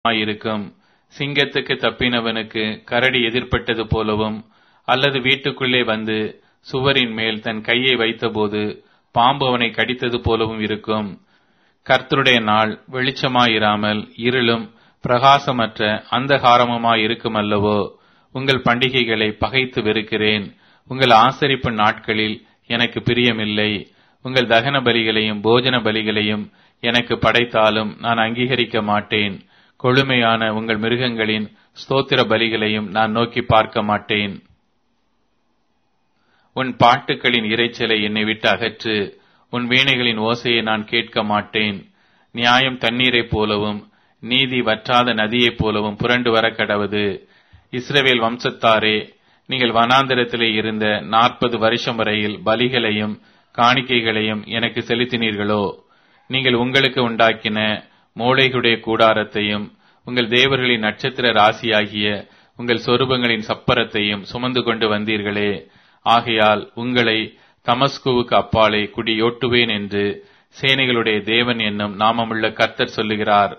இருக்கும் சிங்கத்துக்கு தப்பினவனுக்கு கரடி எதிர்ப்பட்டது போலவும் அல்லது வீட்டுக்குள்ளே வந்து சுவரின் மேல் தன் கையை வைத்தபோது பாம்பு அவனை கடித்தது போலவும் இருக்கும் கர்த்தருடைய நாள் வெளிச்சமாயிராமல் இருளும் பிரகாசமற்ற அந்தகாரமுமாய் இருக்கும் அல்லவோ உங்கள் பண்டிகைகளை பகைத்து வெறுக்கிறேன் உங்கள் ஆசரிப்பு நாட்களில் எனக்கு பிரியமில்லை உங்கள் தகன பலிகளையும் போஜன பலிகளையும் எனக்கு படைத்தாலும் நான் அங்கீகரிக்க மாட்டேன் கொழுமையான உங்கள் மிருகங்களின் ஸ்தோத்திர பலிகளையும் நான் நோக்கி பார்க்க மாட்டேன் உன் பாட்டுகளின் இரைச்சலை என்னை விட்டு அகற்று உன் வீணைகளின் ஓசையை நான் கேட்க மாட்டேன் நியாயம் தண்ணீரைப் போலவும் நீதி வற்றாத நதியைப் போலவும் புரண்டு வர கடவது இஸ்ரவேல் வம்சத்தாரே நீங்கள் வனாந்திரத்திலே இருந்த நாற்பது வருஷம் வரையில் பலிகளையும் காணிக்கைகளையும் எனக்கு செலுத்தினீர்களோ நீங்கள் உங்களுக்கு உண்டாக்கின மூளைகளுடைய கூடாரத்தையும் உங்கள் தேவர்களின் நட்சத்திர ராசியாகிய உங்கள் சொரூபங்களின் சப்பரத்தையும் சுமந்து கொண்டு வந்தீர்களே ஆகையால் உங்களை தமஸ்குவுக்கு அப்பாலே குடியோட்டுவேன் என்று சேனைகளுடைய தேவன் என்னும் நாமமுள்ள கர்த்தர் சொல்லுகிறார்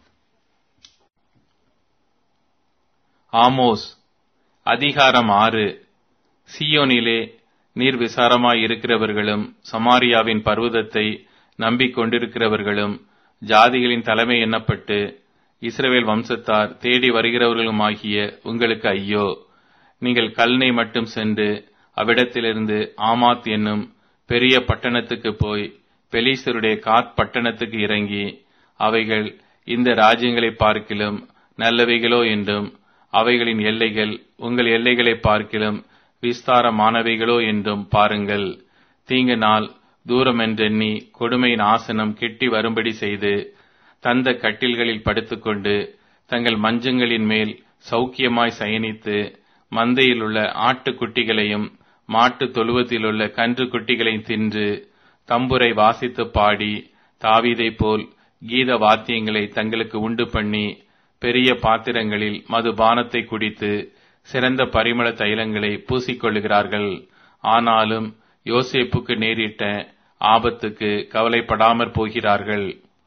ஆமோஸ் அதிகாரம் ஆறு சியோனிலே நீர் விசாரமாய் இருக்கிறவர்களும் சமாரியாவின் பர்வதத்தை நம்பிக்கொண்டிருக்கிறவர்களும் ஜாதிகளின் தலைமை எண்ணப்பட்டு இஸ்ரவேல் வம்சத்தார் தேடி வருகிறவர்களுமாகிய உங்களுக்கு ஐயோ நீங்கள் கல்னை மட்டும் சென்று அவ்விடத்திலிருந்து ஆமாத் என்னும் பெரிய பட்டணத்துக்கு போய் பெலீசருடைய காத் பட்டணத்துக்கு இறங்கி அவைகள் இந்த ராஜ்யங்களை பார்க்கிலும் நல்லவைகளோ என்றும் அவைகளின் எல்லைகள் உங்கள் எல்லைகளை பார்க்கிலும் விஸ்தாரமானவைகளோ என்றும் பாருங்கள் தீங்கு நாள் தூரமென்றெண்ணி கொடுமையின் ஆசனம் கெட்டி வரும்படி செய்து தந்த கட்டில்களில் படுத்துக்கொண்டு தங்கள் மஞ்சங்களின் மேல் சௌக்கியமாய் சயனித்து மந்தையில் உள்ள ஆட்டுக்குட்டிகளையும் மாட்டு தொழுவத்திலுள்ள கன்று குட்டிகளையும் தின்று தம்புரை வாசித்து பாடி தாவீதை போல் கீத வாத்தியங்களை தங்களுக்கு உண்டு பண்ணி பெரிய பாத்திரங்களில் மதுபானத்தை குடித்து சிறந்த பரிமள தைலங்களை பூசிக்கொள்ளுகிறார்கள் ஆனாலும் யோசேப்புக்கு நேரிட்ட ஆபத்துக்கு கவலைப்படாமற் போகிறார்கள்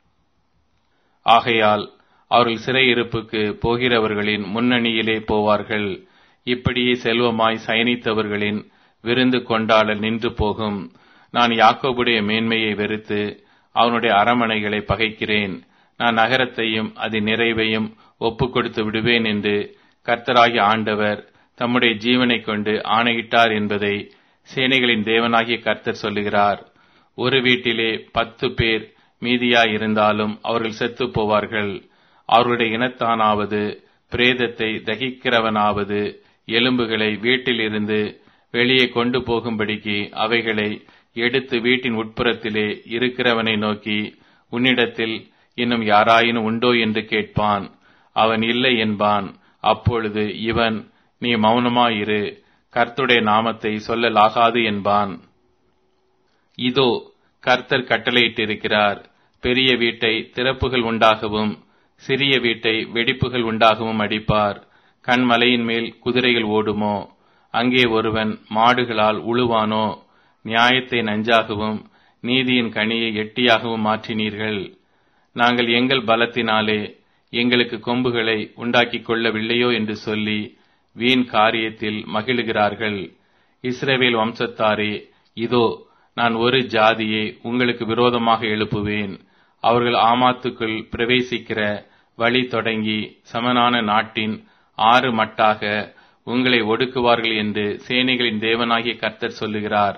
ஆகையால் அவர்கள் சிறையிருப்புக்கு போகிறவர்களின் முன்னணியிலே போவார்கள் இப்படியே செல்வமாய் சயனித்தவர்களின் விருந்து கொண்டாடல் நின்று போகும் நான் யாக்கோபுடைய மேன்மையை வெறுத்து அவனுடைய அரமனைகளை பகைக்கிறேன் நான் நகரத்தையும் அதன் நிறைவையும் ஒப்புக் கொடுத்து விடுவேன் என்று கர்த்தராகிய ஆண்டவர் தம்முடைய ஜீவனை கொண்டு ஆணையிட்டார் என்பதை சேனைகளின் தேவனாகிய கர்த்தர் சொல்லுகிறார் ஒரு வீட்டிலே பத்து பேர் மீதியாய் இருந்தாலும் அவர்கள் செத்து போவார்கள் அவர்களுடைய இனத்தானாவது பிரேதத்தை தகிக்கிறவனாவது எலும்புகளை வீட்டிலிருந்து வெளியே கொண்டு போகும்படிக்கு அவைகளை எடுத்து வீட்டின் உட்புறத்திலே இருக்கிறவனை நோக்கி உன்னிடத்தில் இன்னும் யாராயினும் உண்டோ என்று கேட்பான் அவன் இல்லை என்பான் அப்பொழுது இவன் நீ மௌனமாயிரு கர்த்துடைய நாமத்தை சொல்லலாகாது என்பான் இதோ கர்த்தர் கட்டளையிட்டிருக்கிறார் பெரிய வீட்டை திறப்புகள் உண்டாகவும் சிறிய வீட்டை வெடிப்புகள் உண்டாகவும் அடிப்பார் கண்மலையின் மேல் குதிரைகள் ஓடுமோ அங்கே ஒருவன் மாடுகளால் உழுவானோ நியாயத்தை நஞ்சாகவும் நீதியின் கனியை எட்டியாகவும் மாற்றினீர்கள் நாங்கள் எங்கள் பலத்தினாலே எங்களுக்கு கொம்புகளை உண்டாக்கிக் கொள்ளவில்லையோ என்று சொல்லி வீண் காரியத்தில் மகிழுகிறார்கள் இஸ்ரேவேல் வம்சத்தாரே இதோ நான் ஒரு ஜாதியை உங்களுக்கு விரோதமாக எழுப்புவேன் அவர்கள் ஆமாத்துக்குள் பிரவேசிக்கிற வழி தொடங்கி சமனான நாட்டின் ஆறு மட்டாக உங்களை ஒடுக்குவார்கள் என்று சேனைகளின் தேவனாகிய கர்த்தர் சொல்லுகிறார்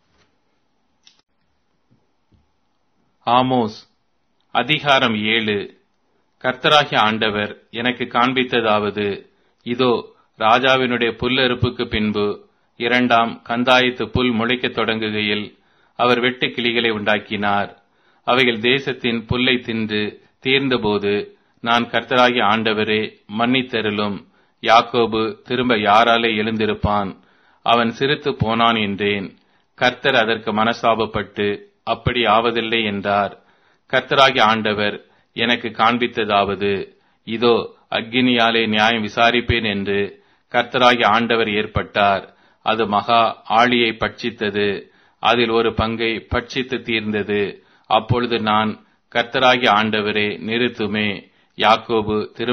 ஆமோஸ் அதிகாரம் ஏழு கர்த்தராகிய ஆண்டவர் எனக்கு காண்பித்ததாவது இதோ ராஜாவினுடைய புல்லறுப்புக்கு பின்பு இரண்டாம் கந்தாயத்து புல் முளைக்கத் தொடங்குகையில் அவர் வெட்டு கிளிகளை உண்டாக்கினார் அவைகள் தேசத்தின் புல்லை தின்று தீர்ந்தபோது நான் கர்த்தராகிய ஆண்டவரே மன்னித்தருளும் யாக்கோபு திரும்ப யாராலே எழுந்திருப்பான் அவன் சிரித்து போனான் என்றேன் கர்த்தர் அதற்கு மனசாபப்பட்டு அப்படி ஆவதில்லை என்றார் கர்த்தராகிய ஆண்டவர் எனக்கு காண்பித்ததாவது இதோ அக்னியாலே நியாயம் விசாரிப்பேன் என்று கர்த்தராகிய ஆண்டவர் ஏற்பட்டார் அது மகா ஆளியை பட்சித்தது அதில் ஒரு பங்கை பட்சித்து தீர்ந்தது அப்பொழுது நான் கர்த்தராகிய ஆண்டவரே நிறுத்துமே யாக்கோபு திரு